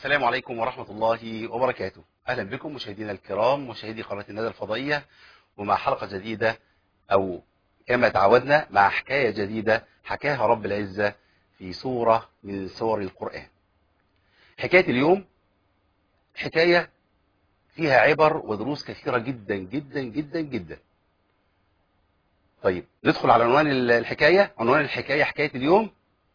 السلام عليكم ورحمة الله وبركاته أهلا بكم مشاهدينا الكرام مشاهدي قناة الندى الفضائية ومع حلقة جديدة أو كما تعودنا مع حكاية جديدة حكاها رب العزة في سورة من سور القرآن حكاية اليوم حكاية فيها عبر ودروس كثيرة جدا جدا جدا جدا طيب ندخل على عنوان الحكاية عنوان الحكاية حكاية اليوم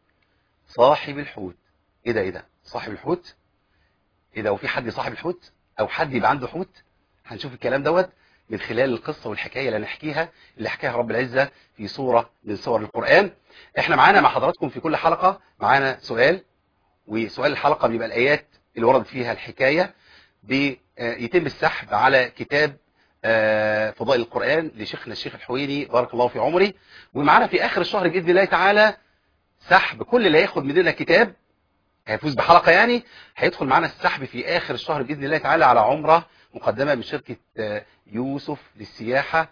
صاحب الحوت ايه ده ايه ده صاحب الحوت ايه ده وفي حد صاحب الحوت او حد يبقى عنده حوت هنشوف الكلام دوت من خلال القصة والحكاية اللي هنحكيها اللي حكاها رب العزة في سورة من سور القرآن احنا معانا مع حضراتكم في كل حلقة معانا سؤال وسؤال الحلقة بيبقى الآيات اللي وردت فيها الحكاية بيتم السحب على كتاب فضائل القرآن لشيخنا الشيخ الحويني بارك الله في عمري ومعانا في آخر الشهر بإذن الله تعالى سحب كل اللي هياخد مننا كتاب هيفوز بحلقة يعني هيدخل معانا السحب في آخر الشهر بإذن الله تعالى على عمرة مقدمة من شركة يوسف للسياحة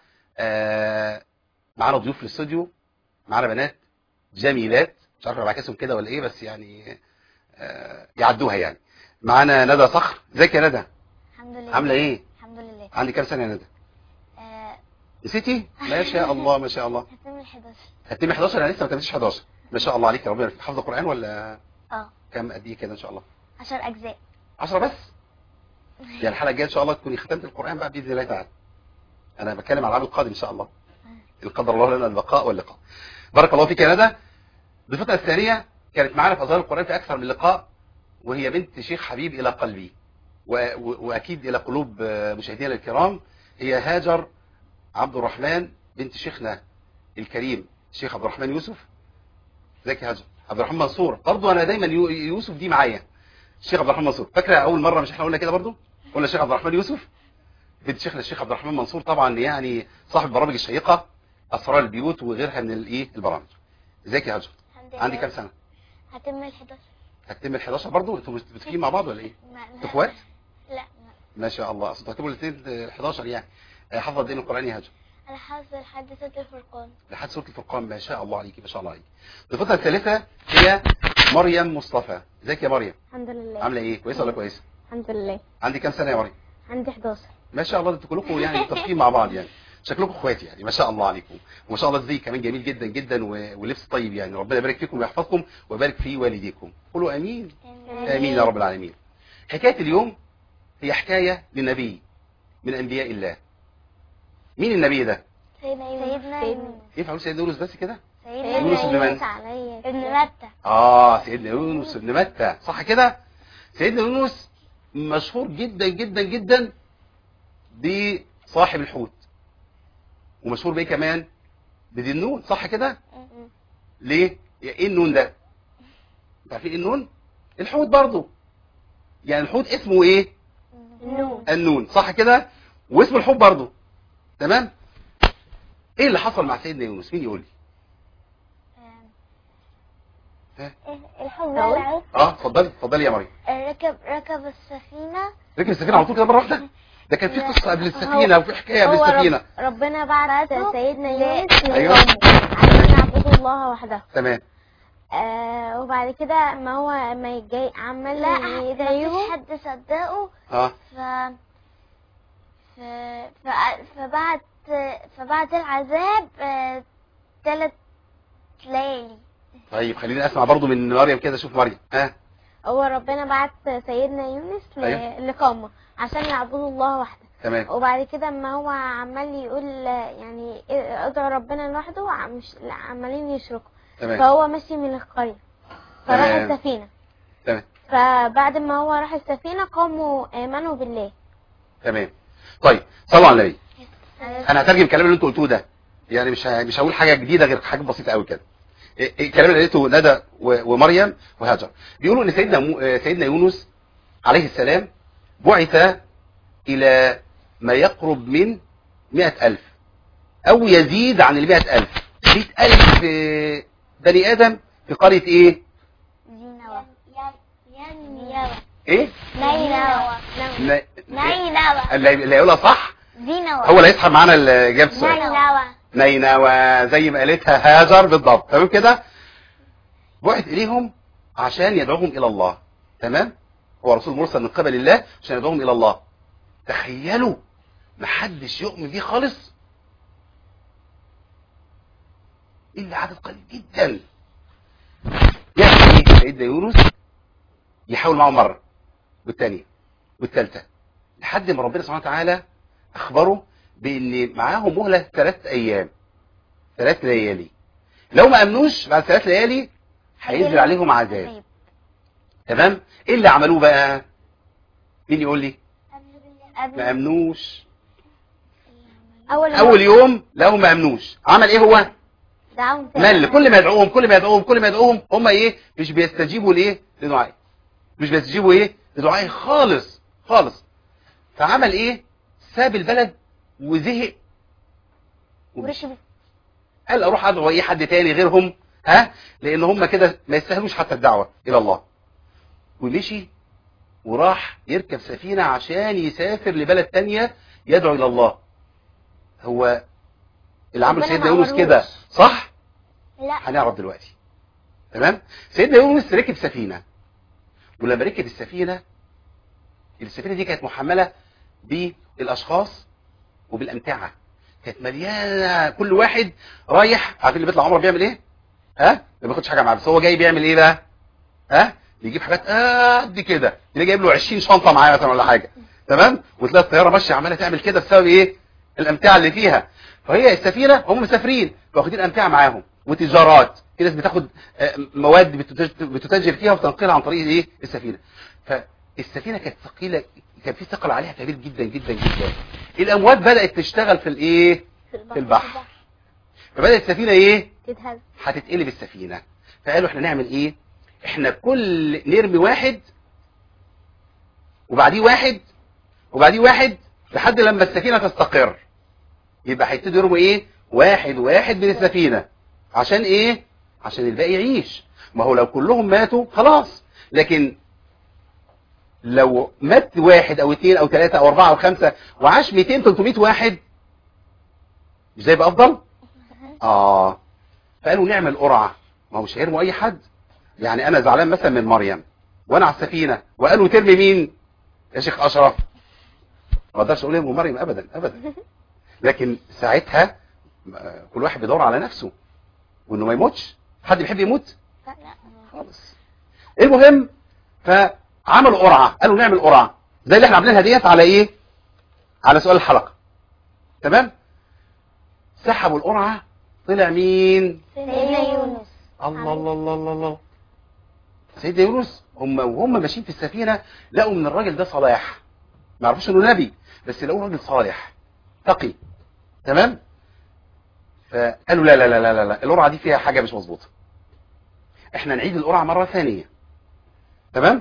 معانا ضيوف في الاستوديو معانا بنات جميلات مش عارف بعكسهم كده ولا ايه بس يعني يعدوها يعني معانا ندى صخر ازيك يا ندى الحمد لله عامله ايه الحمد لله عندي كام سنه يا ندى آه، نسيتي ما شاء الله ما شاء الله هتم ال 11 هتتم 11 انا لسه ما تمتش 11 ما شاء الله عليك يا ربنا يبارك فيك. حافظه قران ولا اه كام قد ايه كده ان شاء الله 10 اجزاء 10 بس يعني الحلقه الجايه ان شاء الله تكوني ختمت القران بقى باذن الله تعالى انا بتكلم على العام القادم ان شاء الله ان قدر الله لنا البقاء واللقاء بارك الله فيك يا ندى ضيفتنا الثانيه كانت معانا في ازهار القران في اكثر من لقاء وهي بنت شيخ حبيب الى قلبي و... و... واكيد الى قلوب آه، مشاهدينا الكرام هي هاجر عبد الرحمن بنت شيخنا الكريم الشيخ عبد الرحمن يوسف ازيك يا هاجر عبد الرحمن منصور برضه انا دايما يو... يوسف دي معايا الشيخ عبد الرحمن منصور فاكره اول مره مش احنا قلنا كده برضه قلنا الشيخ عبد الرحمن يوسف بنت شيخنا الشيخ عبد الرحمن منصور طبعا يعني صاحب برامج الشيقه اسرار البيوت وغيرها من الايه البرامج ازيك يا هاجر الحمد لله عندي كام سنه هتم ال 11 هتتم ال 11 برضه انتوا متفقين مع بعض ولا ايه ما- انتوا اخوات لا ما- ما شاء الله اصل هتبقوا الاثنين ال 11 يعني آه، حافظه قد ايه من القران يا هاجر انا حافظه لحد سوره الفرقان لحد سوره الفرقان ما شاء الله عليكي ما شاء الله عليكي ضيفتنا الثالثه هي مريم مصطفى ازيك يا مريم الحمد لله عامله ايه كويسه ولا كويسه الحمد لله عندي كام سنه يا مريم عندي 11 ما شاء الله انتوا كلكم يعني متفقين مع بعض يعني شكلكم اخوات يعني ما شاء الله عليكم وما شاء الله الزي كمان جميل جدا جدا و- ولبس طيب يعني ربنا يبارك فيكم ويحفظكم ويبارك في والديكم قولوا امين امين يا رب العالمين حكايه اليوم هي حكايه لنبي من انبياء الله مين النبي ده سيدنا يونس سيدنا يونس ينفع اقول سيدنا يونس بس كده سيدنا يونس بن من؟ يونس عليه ابن متى اه سيدنا يونس بن متى صح كده سيدنا يونس مشهور جدا جدا جدا بصاحب الحوت ومشهور بايه كمان بذي النون صح كده ليه ايه النون ده انت عارفين ايه النون الحوت برضو يعني الحوت اسمه ايه النون النون صح كده واسم الحوت برضو تمام ايه اللي حصل مع سيدنا يونس مين يقول لي ها؟ الحب أقول؟ العود اه اتفضلي اتفضلي يا مريم ركب ركب السفينة ركب السفينة على طول كده مرة واحدة ده كان في لا. قصة قبل السفينة وفي حكاية قبل هو السفينة رب ربنا بعت بعته سيدنا ل- يونس أيوة. لقومه عشان يعبدوا الله وحده تمام آه وبعد كده ما هو ما جاي عمال لا مفيش يضايقه حد صدقه اه ف ف ف- فبعد فبعد العذاب آه، ثلاث ليالي طيب خليني اسمع برضو من مريم كده شوف مريم ها هو ربنا بعت سيدنا يونس ل- أيوة. لقومه عشان يعبدوا الله وحده تمام وبعد كده ما هو عمال يقول يعني ادعوا ربنا لوحده ع- مش لا، عمالين يشركوا تمام فهو ماشي من القرية فراح تمام. السفينة تمام فبعد ما هو راح السفينة قاموا آمنوا بالله تمام طيب صلوا على النبي انا هترجم الكلام اللي انتوا قلتوه ده يعني مش ه- مش هقول حاجة جديدة غير حاجة بسيطة قوي كده إيه- إيه الكلام اللي قالته ندى و- ومريم وهاجر بيقولوا ان سيدنا مو- آه، سيدنا يونس عليه السلام بعث الى ما يقرب من مئة ألف أو يزيد عن المئة ألف مئة ألف آه، بني آدم في قرية إيه؟ نينوى نينوى إيه؟ نينوى ن- نينوى اللي اللي هيقولها صح زينوى هو اللي هيسحب معانا إجابة السؤال نينوى نينوى زي ما قالتها هاجر بالضبط تمام كده؟ بعث إليهم عشان يدعوهم إلى الله تمام؟ هو رسول مرسل من قبل الله عشان يدعوهم الى الله تخيلوا محدش يؤمن بيه خالص الا عدد قليل جدا يعني ايه سيدنا يونس يحاول معه مره والثانيه والثالثه لحد ما ربنا سبحانه وتعالى اخبره بان معاهم مهله ثلاث ايام ثلاث ليالي لو ما امنوش بعد ثلاث ليالي هينزل عليهم عذاب تمام ايه اللي عملوه بقى مين يقول لي ما امنوش اول اول يوم لو ما امنوش عمل ايه هو دعاهم مل كل ما يدعوهم كل ما يدعوهم كل ما يدعوهم هم ايه مش بيستجيبوا لايه لدعائي مش بيستجيبوا ايه لدعائي خالص خالص فعمل ايه ساب البلد وزهق ومشي وركب قال اروح ادعو اي حد تاني غيرهم ها لان هم كده ما يستاهلوش حتى الدعوه الى الله ومشي وراح يركب سفينه عشان يسافر لبلد تانية يدعو الى الله هو اللي عمل ربنا سيدنا ما يونس أمرهوش. كده صح لا هنعرف دلوقتي تمام سيدنا يونس ركب سفينه ولما ركب السفينه السفينه دي كانت محمله بالاشخاص وبالامتعه كانت مليانه كل واحد رايح عارفين اللي بيطلع عمره بيعمل ايه ها ما بياخدش حاجه معاه بس هو جاي بيعمل ايه بقى ها بيجيب حاجات قد كده اللي جايب له 20 شنطه معاه مثلا ولا حاجه تمام وتلاقي الطياره ماشيه عماله تعمل كده بسبب ايه الامتعه اللي فيها فهي السفينه هم مسافرين واخدين امتعه معاهم وتجارات في ناس بتاخد آه، مواد بتتج- بتتاجر فيها وتنقلها عن طريق ايه السفينه فالسفينه كانت ثقيله كان في ثقل عليها كبير جدا جدا جدا الامواج بدات تشتغل في الايه في البحر فبدات السفينه ايه تتهز هتتقلب السفينه فقالوا احنا نعمل ايه احنا كل نرمي واحد وبعديه واحد وبعديه واحد لحد لما السفينه تستقر يبقى هيبتدوا يرموا ايه واحد واحد من السفينه عشان ايه عشان الباقي يعيش ما هو لو كلهم ماتوا خلاص لكن لو مات واحد او اثنين او ثلاثة او اربعة او خمسة وعاش 200 300 واحد مش ده يبقى افضل اه فقالوا نعمل قرعة ما هو مش هيرموا اي حد يعني انا زعلان مثلا من مريم وانا على السفينة وقالوا ترمي مين يا شيخ اشرف ما اقدرش اقول ام مريم ابدا ابدا لكن ساعتها آه، كل واحد بيدور على نفسه وانه ما يموتش حد بيحب يموت خالص المهم فعملوا قرعه قالوا نعمل قرعه زي اللي احنا عاملينها ديت على ايه على سؤال الحلقه تمام سحبوا القرعه طلع مين سيدنا يونس الله الله الله الله الله سيدنا يونس هم وهم ماشيين في السفينه لقوا من الراجل ده صلاح ما يعرفوش انه نبي بس لقوه راجل صالح تقي تمام فقالوا لا لا لا لا لا, لا. القرعه دي فيها حاجه مش مظبوطه احنا نعيد القرعه مره ثانيه تمام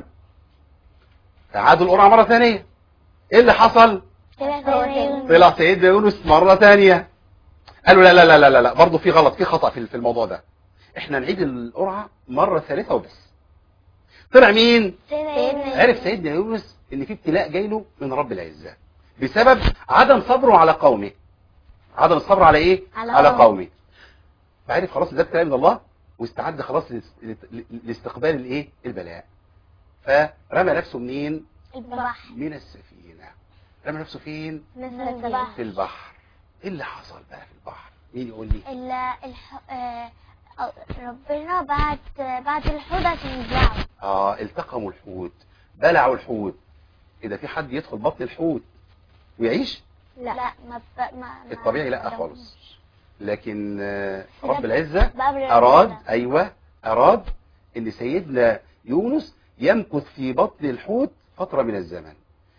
فعادوا القرعه مره ثانيه ايه اللي حصل طلع سيدنا يونس طلع سيدنا يونس مرة تانية قالوا لا لا لا لا لا, لا. برضه في غلط في خطأ في في الموضوع ده احنا نعيد القرعة مرة ثالثة وبس طلع مين سيدنا عرف سيدنا يونس ان في ابتلاء جاي له من رب العزة بسبب عدم صبره على قومه عدم الصبر على ايه على على قومه. قومه فعرف خلاص ده ابتلاء من الله واستعد خلاص لاس- لاستقبال الايه البلاء فرمى نفسه منين البحر من السفينة رمى نفسه فين نزل البحر في البحر ايه اللي حصل بقى في البحر مين يقول لي ال الح... آه، آه، ربنا بعت بعت الحوت عشان يبلعه اه التقموا الحوت بلعوا الحوت اذا في حد يدخل بطن الحوت ويعيش لا لا ما, ب... ما ما- الطبيعي لا ما خالص لكن آه، ده رب العزة بأمر اراد ربنا. ايوه اراد ان سيدنا يونس يمكث في بطن الحوت فترة من الزمن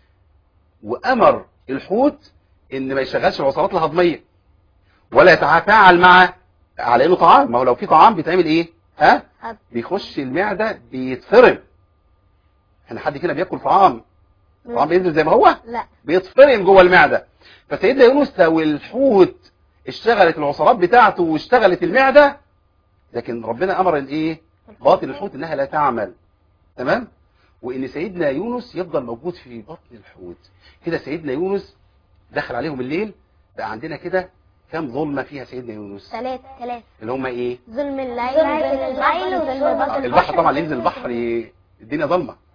وامر الحوت ان ما يشغلش الوصلات الهضمية ولا يتفاعل مع على انه طعام ما هو لو في طعام بيتعمل ايه ها هضم. بيخش المعدة بيتفرم احنا حد كده بياكل طعام الطعام بينزل زي ما هو لا بيتفرم جوه المعدة فسيدنا يونس لو الحوت اشتغلت العصارات بتاعته واشتغلت المعدة لكن ربنا امر الايه باطن الحوت انها لا تعمل تمام وان سيدنا يونس يفضل موجود في بطن الحوت كده سيدنا يونس دخل عليهم الليل بقى عندنا كده كام ظلمة فيها سيدنا يونس ثلاثة ثلاثة اللي هم ايه ظلم الليل ظلم وظلم الليل البحر وظلم وظلم آه، بطن البحر طبعا اللي ينزل البحر ي- الدنيا ضلمة اه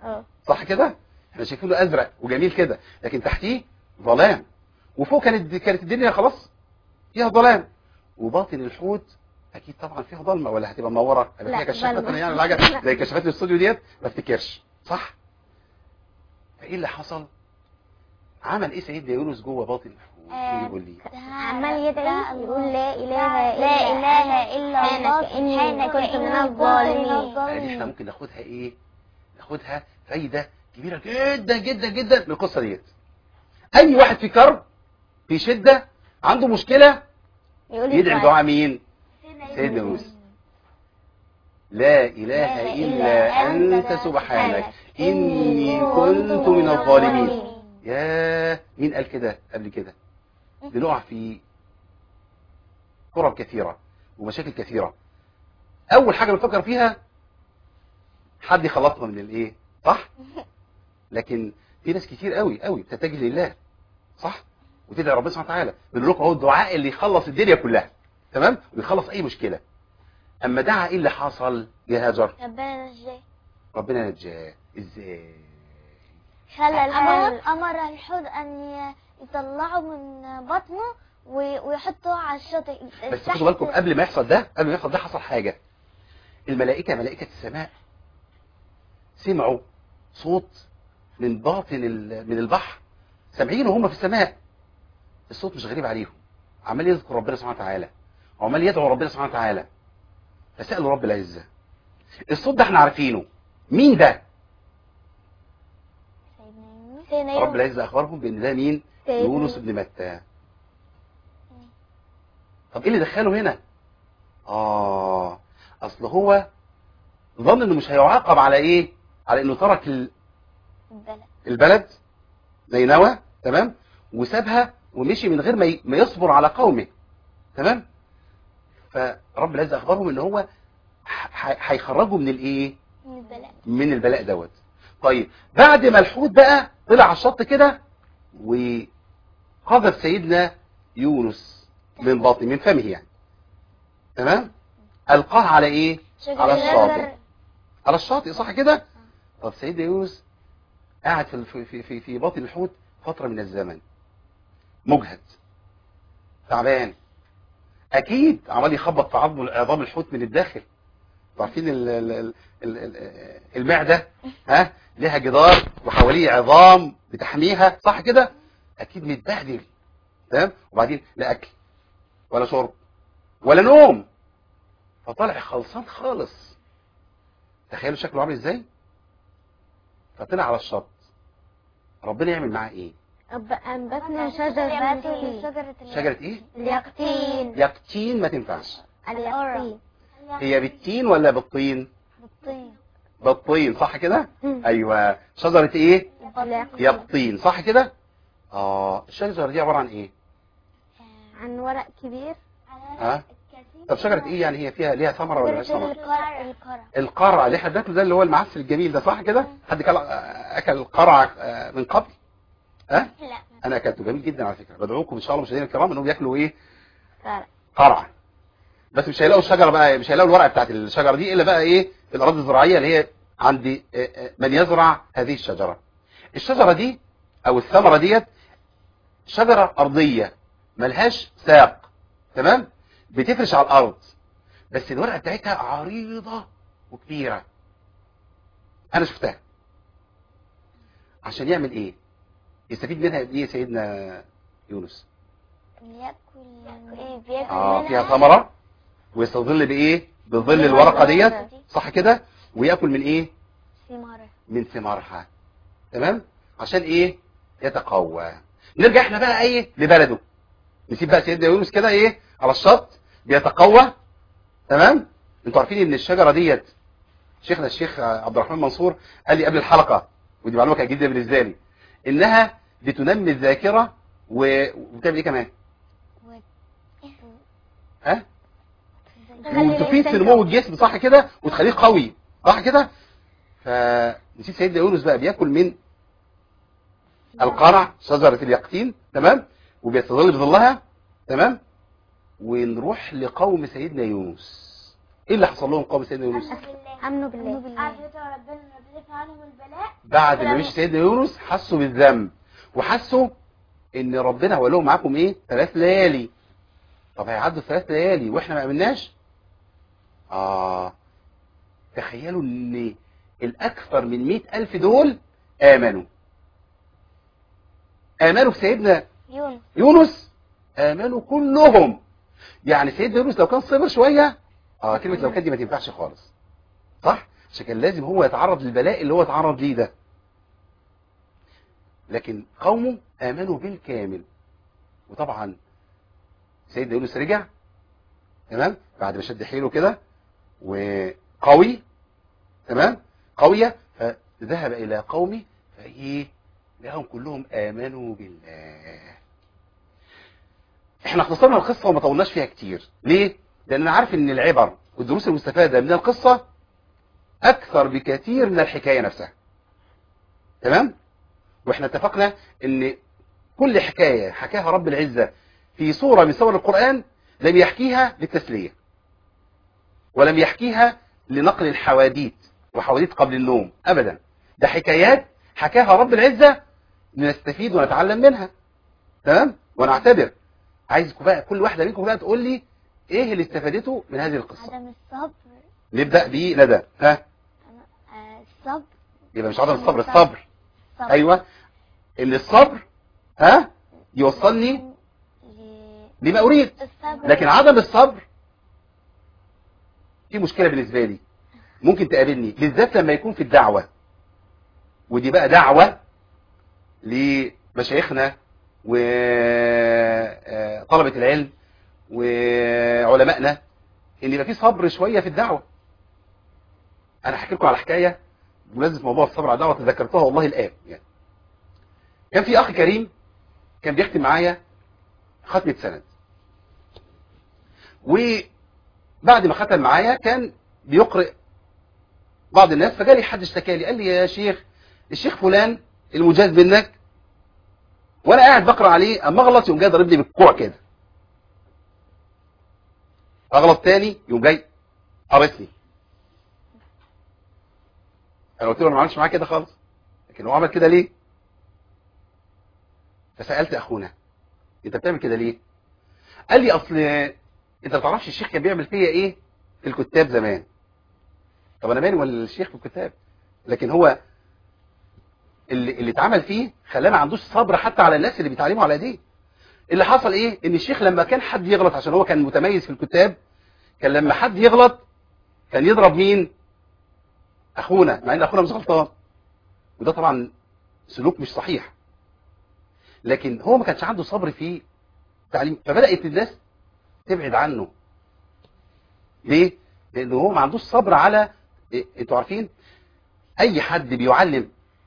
صح كده احنا شايفينه ازرق وجميل كده لكن تحتيه ظلام وفوق كانت كانت الدنيا خلاص فيها ظلام وباطن الحوت اكيد طبعا فيها ضلمه ولا هتبقى منوره هيبقى لا، فيها كشافات ضلمة. مثلا يعني ولا حاجه زي كشافات الاستوديو ديت ما افتكرش صح فايه اللي حصل عمل ايه سيدنا يونس جوه باطن الحوت آه، يقول لي عمال يدعي يقول لا اله لا اله الا سبحانك الله إني سبحانك كنت من إني الظالمين. يعني احنا ممكن ناخدها ايه ناخدها فايده كبيره جدا جدا جدا من القصه ديت اي واحد في كرب في شده عنده مشكله يقول يدعي دعاء مين سيدنا يونس لا اله الا انت سبحانك اني كنت من الظالمين يا مين قال كده قبل كده بنقع في كرب كثيرة ومشاكل كثيرة أول حاجة بنفكر فيها حد يخلصنا من الإيه صح لكن في ناس كتير قوي قوي بتتجه لله صح وتدعي ربنا سبحانه وتعالى بنقول لكم اهو الدعاء اللي يخلص الدنيا كلها تمام ويخلص أي مشكلة أما دعا إيه اللي حصل يا هاجر ربنا نجاه ربنا نجاه إزاي خلى أمر- الحوت امر الحوت ان ي- يطلعه من بطنه وي- ويحطه على الشاطئ بس تحت- خدوا بالكم قبل ما يحصل ده قبل ما يحصل ده حصل حاجة الملائكة ملائكة السماء سمعوا صوت من باطن ال- من البحر سامعينه هم في السماء الصوت مش غريب عليهم عمال يذكر ربنا سبحانه وتعالى وعمال يدعو ربنا سبحانه وتعالى فسألوا رب العزة الصوت ده احنا عارفينه مين ده سيدنا رب يونس العزة أخبرهم بأن ده مين سيدنا يونس بن متى طب ايه اللي دخله هنا اه اصل هو ظن انه مش هيعاقب على ايه على انه ترك ال- البلد البلد نينوى تمام وسابها ومشي من غير ما ي- ما يصبر على قومه تمام فرب العزة اخبرهم ان هو ح- ح- هيخرجوا من الايه من البلد من البلاء دوت طيب بعد ما الحوت بقى طلع على الشط كده وقذف سيدنا يونس من باطن من فمه يعني تمام القاه على ايه على الشاطئ على الشاطئ صح كده طب سيدنا يونس قاعد في في في في, في باطن الحوت فتره من الزمن مجهد تعبان اكيد عمال يخبط في عظم عظام الحوت من الداخل عارفين ال- ال- ال- ال- ال- المعده ها لها جدار وحواليه عظام بتحميها صح كده اكيد متبهدل تمام وبعدين لا اكل ولا شرب ولا نوم فطلع خلصان خالص تخيلوا شكله عامل ازاي فطلع على الشط ربنا يعمل معاه ايه أب- أنبتنا شجرة اليقطين شجرة شجره ايه اليقطين يقطين ما تنفعش اليقطين هي بالتين ولا بالطين بالطين بالطين صح كده ايوه شجره ايه اليقطين يقطين صح كده اه الشجره دي عباره عن ايه عن ورق كبير ها طب شجره ايه يعني هي فيها ليها ثمره ولا مش ثمره القرع القرع القرع اللي احنا بناكله ده اللي هو المعسل الجميل ده صح كده حد كل اكل قرع آه، من قبل ها لا انا اكلته جميل جدا على فكره بدعوكم ان شاء الله مشاهدينا الكرام انهم ياكلوا ايه فرق. قرع بس مش هيلاقوا الشجره بقى مش هيلاقوا الورقه بتاعت الشجره دي الا بقى ايه في الاراضي الزراعيه اللي هي عند آه، آه، من يزرع هذه الشجره الشجره دي او الثمره ديت شجره ارضيه ملهاش ساق تمام بتفرش على الارض بس الورقه بتاعتها عريضه وكبيره انا شفتها عشان يعمل ايه يستفيد منها ايه يا سيدنا يونس بياكل ايه بياكل اه منها فيها ثمره ويستظل بايه بظل الورقه ديت صح كده وياكل من ايه ثمارة من ثمارها تمام عشان ايه يتقوى نرجع احنا بقى ايه لبلده نسيب بقى سيدنا يونس كده ايه على الشط بيتقوى تمام انتوا عارفين ان الشجره ديت شيخنا الشيخ عبد الرحمن منصور قال لي قبل الحلقه ودي معلومه كانت جديده بالنسبه لي انها بتنمي الذاكره و- وبتعمل ايه كمان ها وتفيد في نمو الجسم صح كده وتخليه قوي صح كده فنسيت سيدنا يونس بقى بياكل من القرع شجرة اليقطين تمام وبيستظل بظلها تمام ونروح لقوم سيدنا يونس ايه اللي حصل لهم قوم سيدنا يونس امنوا بالله عارف ربنا ربنا عنهم البلاء بعد ما لما- مشي سيدنا يونس حسوا بالذنب وحسوا ان ربنا هو لهم معاكم ايه ثلاث ليالي طب هيعدوا ثلاث ليالي واحنا ما امناش اه تخيلوا ان الاكثر من مئة الف دول امنوا امنوا بسيدنا يونس يونس امنوا كلهم يعني سيدنا يونس لو كان صبر شويه اه كلمه لو كان دي ما تنفعش خالص صح عشان كان لازم هو يتعرض للبلاء اللي هو اتعرض ليه ده لكن قومه امنوا بالكامل وطبعا سيدنا يونس رجع تمام بعد ما شد حيله كده وقوي تمام قويه فذهب الى قومه فايه لهم كلهم امنوا بالله احنا اختصرنا القصه وما طولناش فيها كتير ليه لان انا عارف ان العبر والدروس المستفاده من القصه اكثر بكثير من الحكايه نفسها تمام واحنا اتفقنا ان كل حكايه حكاها رب العزه في صوره من صور القران لم يحكيها للتسليه ولم يحكيها لنقل الحواديت وحواديت قبل النوم ابدا ده حكايات حكاها رب العزه نستفيد ونتعلم منها تمام ونعتبر عايزكم بقى كل واحده منكم بقى تقول لي ايه اللي استفادته من هذه القصه عدم الصبر نبدا بندى ها أنا- آه، الصبر يبقى مش عدم الصبر الصبر الصبر ايوه ان الصبر ها يوصلني ل- لما اريد الصبر لكن عدم الصبر في مشكله بالنسبه لي ممكن تقابلني بالذات لما يكون في الدعوه ودي بقى دعوه لمشايخنا وطلبه العلم وعلمائنا ان يبقى في صبر شويه في الدعوه انا هحكي لكم على حكايه بمناسبه موضوع الصبر على الدعوه تذكرتها والله الان يعني كان في اخ كريم كان بيختم معايا ختمه سند وبعد ما ختم معايا كان بيقرئ بعض الناس فجالي حد اشتكى لي قال لي يا شيخ الشيخ فلان المجاز منك وانا قاعد بقرا عليه اما اغلط يقوم جاي ضاربني بالكوع كده اغلط تاني يقوم جاي قرصني انا قلت له انا ما عملتش معاه كده خالص لكن هو عمل كده ليه فسالت اخونا انت بتعمل كده ليه قال لي اصل انت ما تعرفش الشيخ كان بيعمل فيا ايه في الكتاب زمان طب انا مالي ولا الشيخ في الكتاب لكن هو اللي اللي اتعمل فيه خلاه ما عندوش صبر حتى على الناس اللي بيتعلموا على ايديه اللي حصل ايه ان الشيخ لما كان حد يغلط عشان هو كان متميز في الكتاب كان لما حد يغلط كان يضرب مين اخونا مع ان اخونا مش غلطان وده طبعا سلوك مش صحيح لكن هو ما كانش عنده صبر في تعليم فبدات الناس تبعد عنه ليه لانه هو ما عندوش صبر على إيه، انتوا عارفين اي حد بيعلم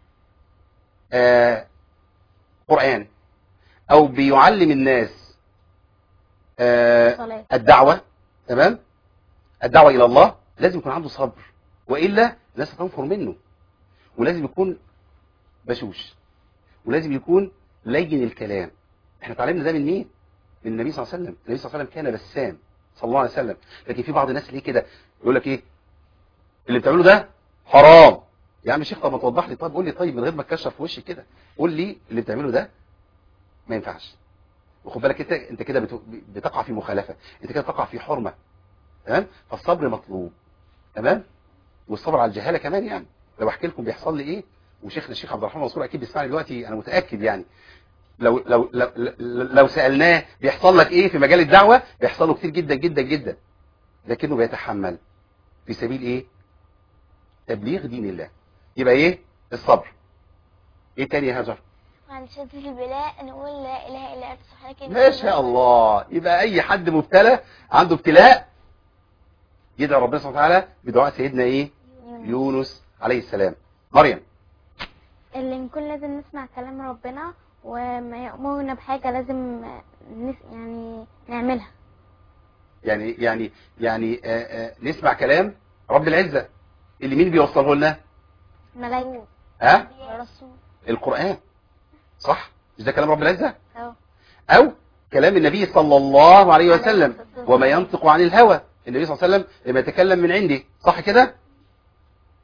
آه قران او بيعلم الناس آه صلاة. الدعوه تمام الدعوه الى الله لازم يكون عنده صبر والا الناس هتنفر منه ولازم يكون بشوش ولازم يكون لين الكلام احنا اتعلمنا ده من مين من النبي صلى الله عليه وسلم النبي صلى الله عليه وسلم كان بسام صلى الله عليه وسلم لكن في بعض الناس ليه كده يقول لك ايه اللي بتعمله ده حرام يا عم الشيخ طب ما توضح لي طب قول لي طيب من غير ما تكشر في وشي كده قول لي اللي بتعمله ده ما ينفعش وخد بالك انت انت كده بت- بتقع في مخالفه انت كده بتقع في حرمه تمام فالصبر مطلوب تمام والصبر على الجهاله كمان يعني لو احكي لكم بيحصل لي ايه وشيخنا الشيخ عبد الرحمن منصور اكيد بيسمعني دلوقتي انا متاكد يعني لو لو لو, لو, لو سالناه بيحصل لك ايه في مجال الدعوه بيحصل له كتير جدا جدا جدا لكنه بيتحمل في سبيل ايه تبليغ دين الله يبقى ايه الصبر ايه تاني يا هاجر عن شدة البلاء نقول لا إله إلا أنت سبحانك إني ما كنت شاء من الله يبقى اي حد مبتلى عنده ابتلاء يدعي ربنا سبحانه وتعالى بدعاء سيدنا ايه الظالمين. يونس عليه السلام مريم اللي نكون لازم نسمع كلام ربنا وما يأمرنا بحاجة لازم نس يعني نعملها يعني يعني يعني آه آه نسمع كلام رب العزة اللي مين بيوصله لنا ملايكة ها يا رسول القرآن صح مش ده كلام رب العزة أهو او كلام النبي صلى الله عليه وسلم وما ينطق عن الهوى النبي صلى الله عليه وسلم لما يتكلم من عندي صح كده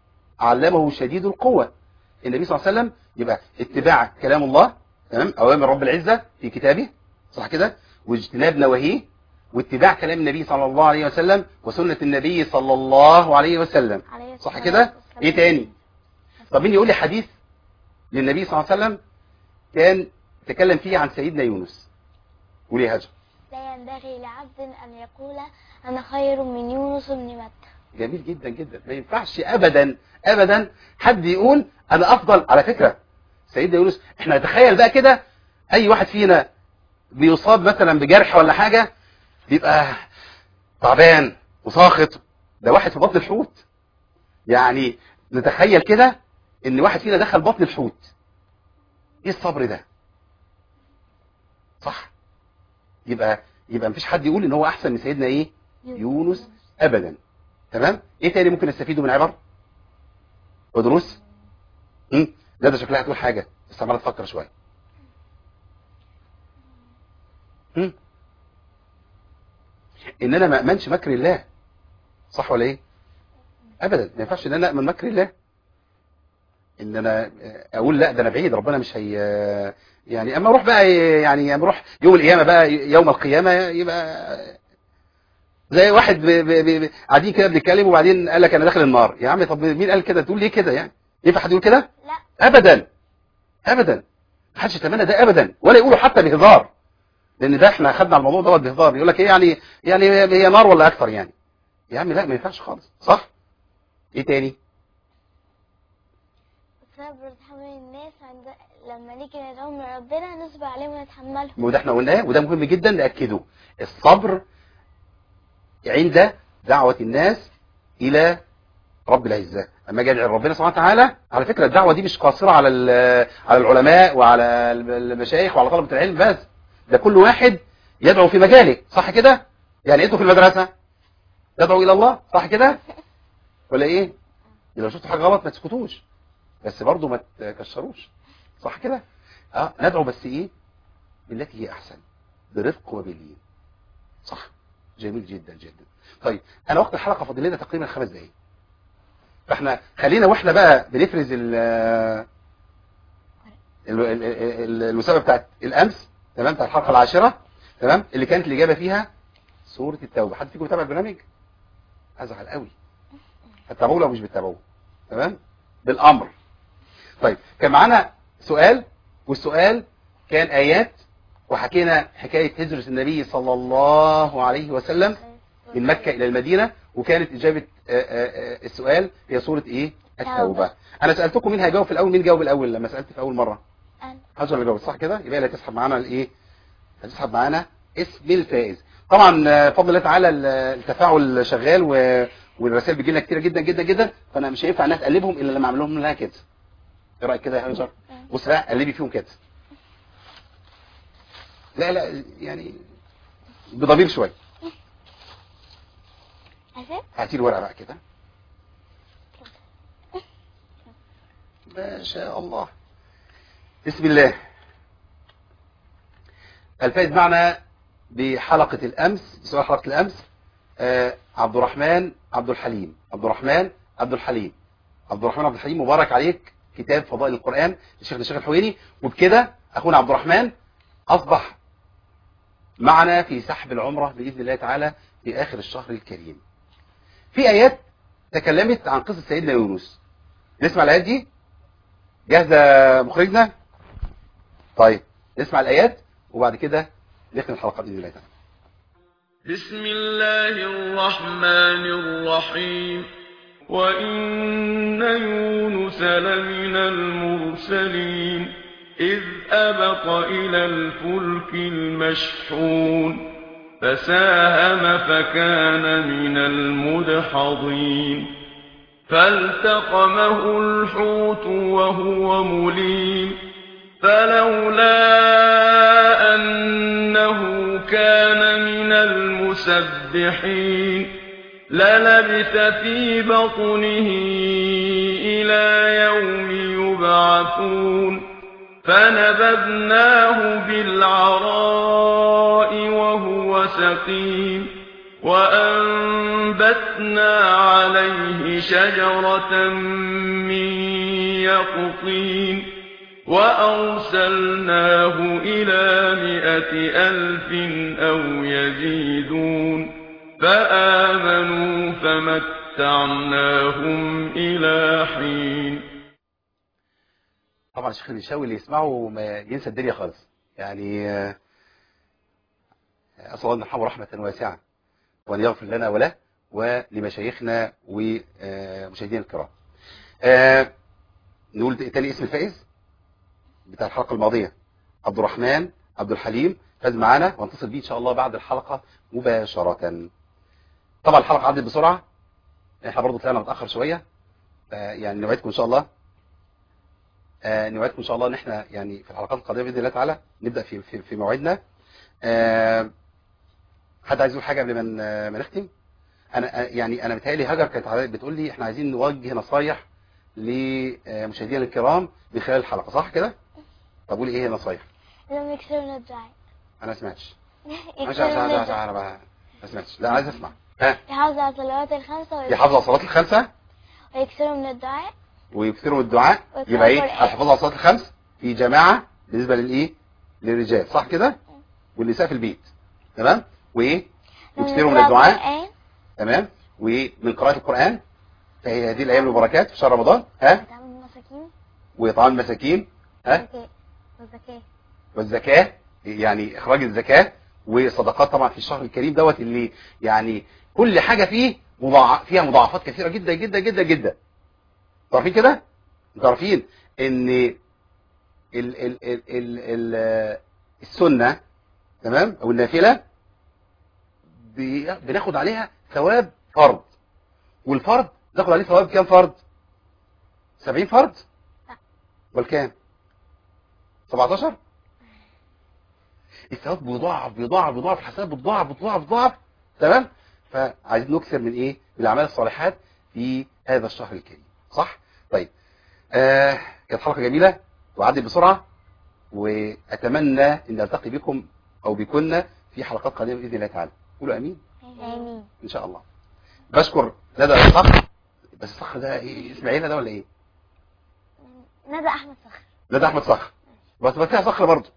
علمه شديد القوة النبي صلى الله عليه وسلم يبقى اتباع كلام الله تمام اوامر رب العزة في كتابه صح كده واجتناب نواهيه واتباع كلام النبي صلى الله عليه وسلم وسنة النبي صلى الله عليه وسلم عليه صح الصلاة كده والسلام. ايه تاني طب مين يقول لي حديث للنبي صلى الله عليه وسلم كان تكلم فيه عن سيدنا يونس قولي يا هاجر لا ينبغي لعبد أن يقول أنا خير من يونس بن متى جميل جدا جدا ما ينفعش ابدا ابدا حد يقول انا افضل على فكرة سيدنا يونس احنا نتخيل بقى كده اي واحد فينا بيصاب مثلا بجرح ولا حاجة بيبقى تعبان وساخط ده واحد في بطن الحوت يعني نتخيل كده ان واحد فينا دخل بطن الحوت ايه الصبر ده صح يبقى يبقى مفيش حد يقول ان هو احسن من سيدنا ايه يونس ابدا تمام ايه تاني ممكن نستفيده من عبر ودروس امم ده ده شكلها هتقول حاجه بس عماله تفكر شويه امم ان انا ما امنش مكر الله صح ولا ايه ابدا ما ينفعش ان انا امن مكر الله ان انا اقول لا ده انا بعيد ربنا مش هي يعني اما اروح بقى يعني اما اروح يوم القيامه بقى يوم القيامه يبقى زي واحد ب- ب- ب- ب- قاعدين كده بنتكلم وبعدين قال لك انا داخل النار يا عم طب مين قال كده تقول ليه كده يعني ينفع حد يقول كده لا ابدا ابدا محدش يتمنى ده ابدا ولا يقولوا حتى بهزار لان ده احنا خدنا على الموضوع دوت بهزار يقول لك ايه يعني يعني هي نار ولا اكتر يعني يا عم لا ما ينفعش خالص صح ايه تاني صبر تحمل الناس عند لما نيجي ندعوهم لربنا نصبر عليهم ونتحملهم وده احنا قلناه وده مهم جدا ناكده الصبر عند دعوه الناس الى رب العزة اما اجي ادعي ربنا سبحانه وتعالى على فكرة الدعوة دي مش قاصرة على ال- على العلماء وعلى المشايخ وعلى طلبة العلم بس ده كل واحد يدعو في مجاله صح كده يعني انتوا في المدرسة تدعو الى الله صح كده ولا ايه لو شفتوا حاجة غلط ما تسكتوش بس برضو ما تكشروش صح كده اه ندعو بس ايه بالتي هي احسن برفق وبلين صح جميل جدا جدا طيب انا وقت الحلقة فاضل لنا تقريبا خمس دقايق فاحنا خلينا واحنا بقى بنفرز ال ال- ال- ال- المسابقه بتاعت الامس تمام بتاعت الحلقه العاشره تمام اللي كانت الاجابه فيها سوره التوبه حد فيكم متابع البرنامج ازعل قوي هتتابعوه لو مش بتتابعوه تمام بالامر طيب كان معانا سؤال والسؤال كان ايات وحكينا حكايه هجره النبي صلى الله عليه وسلم من مكة إلى المدينة وكانت إجابة آه، آه، آه، السؤال هي سورة إيه؟ التوبة توبة. أنا سألتكم مين هيجاوب في الأول مين جاوب الأول لما سألت في أول مرة أنا هاجر اللي جاوب صح كده يبقى اللي هتسحب معانا الإيه؟ هتسحب معانا اسم الفائز طبعا آه، بفضل الله تعالى ال- التفاعل شغال و... والرسائل بتجي لنا كتير جدا جدا جدا فأنا مش هينفع الناس تقلبهم إلا لما أعمل لهم لها كده إيه رأيك كده يا هاجر؟ بص بقى قلبي فيهم كده لا لا يعني بضمير شوية أسف هاتي الورقه بقى كده ما شاء الله بسم الله الفائز معنا بحلقة الأمس سؤال حلقة الأمس آه عبد الرحمن عبد الحليم عبد الرحمن عبد الحليم عبد الرحمن عبد الحليم مبارك عليك كتاب فضائل القرآن للشيخ الشيخ الحويني وبكده أخونا عبد الرحمن أصبح معنا في سحب العمرة بإذن الله تعالى في آخر الشهر الكريم في آيات تكلمت عن قصة سيدنا يونس نسمع الآيات دي جاهزة مخرجنا طيب نسمع الآيات وبعد كده نختم الحلقة بإذن الله تعالى بسم الله الرحمن الرحيم وإن يونس لمن المرسلين إذ أبق إلى الفلك المشحون فساهم فكان من المدحضين فالتقمه الحوت وهو مليم فلولا أنه كان من المسبحين للبث في بطنه إلى يوم يبعثون فنبذناه بالعراء وهو سقيم وأنبتنا فأنبتنا عليه شجرة من يقطين وأرسلناه إلى مائة ألف أو يزيدون فآمنوا فمتعناهم إلى حين طبعا الشيخ البشاوي اللي يسمعه ما ينسى الدنيا خالص يعني آه، أسأل الله أن يرحمه رحمة واسعة وأن يغفر لنا وله ولمشايخنا ومشاهدينا الكرام آه، نقول تاني اسم الفائز بتاع الحلقة الماضية عبد الرحمن عبد الحليم فاز معانا وانتصل بيه إن شاء الله بعد الحلقة مباشرة طبعا الحلقة عدت بسرعة احنا برضو طلعنا متأخر شوية آه، يعني نوعدكم إن شاء الله آه، نوعدكم ان شاء الله ان احنا يعني في الحلقات القادمه باذن الله تعالى نبدا في في, في موعدنا آه، حد عايز يقول حاجه قبل ما ن- ما نختم انا آه، يعني انا متهيألي هاجر كانت عايزة- بتقول لي احنا عايزين نوجه نصايح لمشاهدينا الكرام من خلال الحلقه صح كده طب قولي ايه هي النصايح لهم يكسروا من الدعاء انا ما سمعتش مش يكسروا عارف من عارف الدعاء انا ما ما سمعتش لا عايز اسمع ها يحافظوا على الصلوات الخمسة يحافظوا على الصلاه الخمسه ويكسروا من الدعاء ويكثروا من الدعاء ويقرأوا يبقى ايه القرآن. الحفاظ على الصلاه الخمس في جماعه بالنسبه للايه للرجال صح كده والنساء في البيت تمام وايه يكثروا من يقرأوا الدعاء القرآن تمام ومن قراءه القران في هذه الايام المباركات في شهر رمضان ها وتعمل المساكين واطعام المساكين ها والزكاة والزكاة والزكاه يعني اخراج الزكاه والصدقات طبعا في الشهر الكريم دوت اللي يعني كل حاجه فيه مضاعف فيها مضاعفات كثيره جدا جدا جدا جدا عارفين كده انتوا عارفين ان ال ال ال ال ال السنه تمام او النافله بي- بناخد عليها ثواب فرض والفرض ناخد عليه ثواب كام فرض 70 فرض ولا كام 17 الثواب بيضاعف بيضاعف بيضاعف الحسنات بتضاعف بتضاعف بتضاعف تمام فعايزين نكثر من ايه من الاعمال الصالحات في هذا الشهر الكريم صح طيب آه كانت حلقه جميله وعدت بسرعه واتمنى ان التقي بكم او بكنا في حلقات قادمه باذن الله تعالى قولوا امين آمين ان شاء الله بشكر ندى الصخر بس الصخر ده ايه اسم عيله ده ولا ايه ندى أحمد صخر ندى احمد صخر بس بس فيها صخر برضه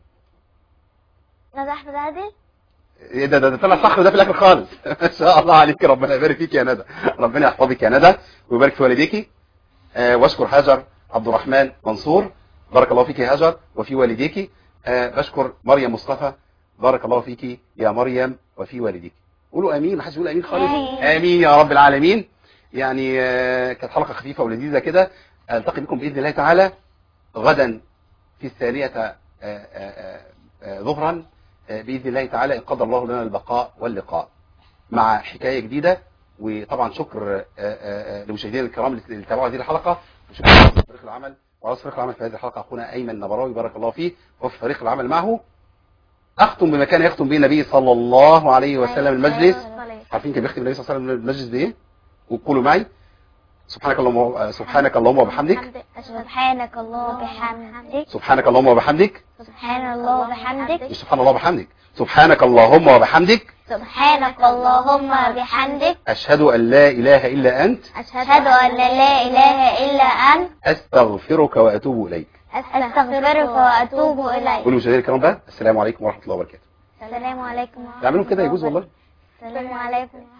ندى أحمد عادل ايه ده ده, ده طلع صخر ده في الاخر خالص ما شاء الله عليك ربنا يبارك فيك يا ندى ربنا يحفظك يا ندى ويبارك في والديكي آه واشكر هاجر عبد الرحمن منصور بارك الله فيك يا هاجر وفي والديك آه بشكر مريم مصطفى بارك الله فيك يا مريم وفي والديك قولوا امين ما حدش يقول امين خالص آمين. امين يا رب العالمين يعني آه كانت حلقه خفيفه ولذيذه كده التقي بكم باذن الله تعالى غدا في الثانيه آه، آه، آه، آه، ظهرا آه، باذن الله تعالى ان قدر الله لنا البقاء واللقاء مع حكايه جديده وطبعا شكر آه، آه، آه، لمشاهدينا الكرام اللي تابعوا هذه الحلقه وشكرا على فريق العمل وعلى فريق العمل في هذه الحلقه اخونا ايمن نبراوي بارك الله فيه وفي فريق العمل معه اختم بما كان يختم به النبي صلى الله عليه وسلم المجلس عارفين كان بيختم النبي صلى الله عليه وسلم المجلس بايه وقولوا معي سبحانك اللهم آه، سبحانك اللهم وبحمدك سبحانك الله وبحمدك سبحانك اللهم وبحمدك سبحان الله وبحمدك مش سبحان الله وبحمدك سبحانك اللهم وبحمدك سبحانك اللهم وبحمدك أشهد أن لا إله إلا أنت أشهد أن لا إله إلا أنت أستغفرك وأتوب إليك أستغفرك وأتوب إليك قولوا مشاهدينا الكرام بقى السلام عليكم ورحمة الله وبركاته السلام عليكم ورحمة تعملوا كده يجوز الله والله السلام عليكم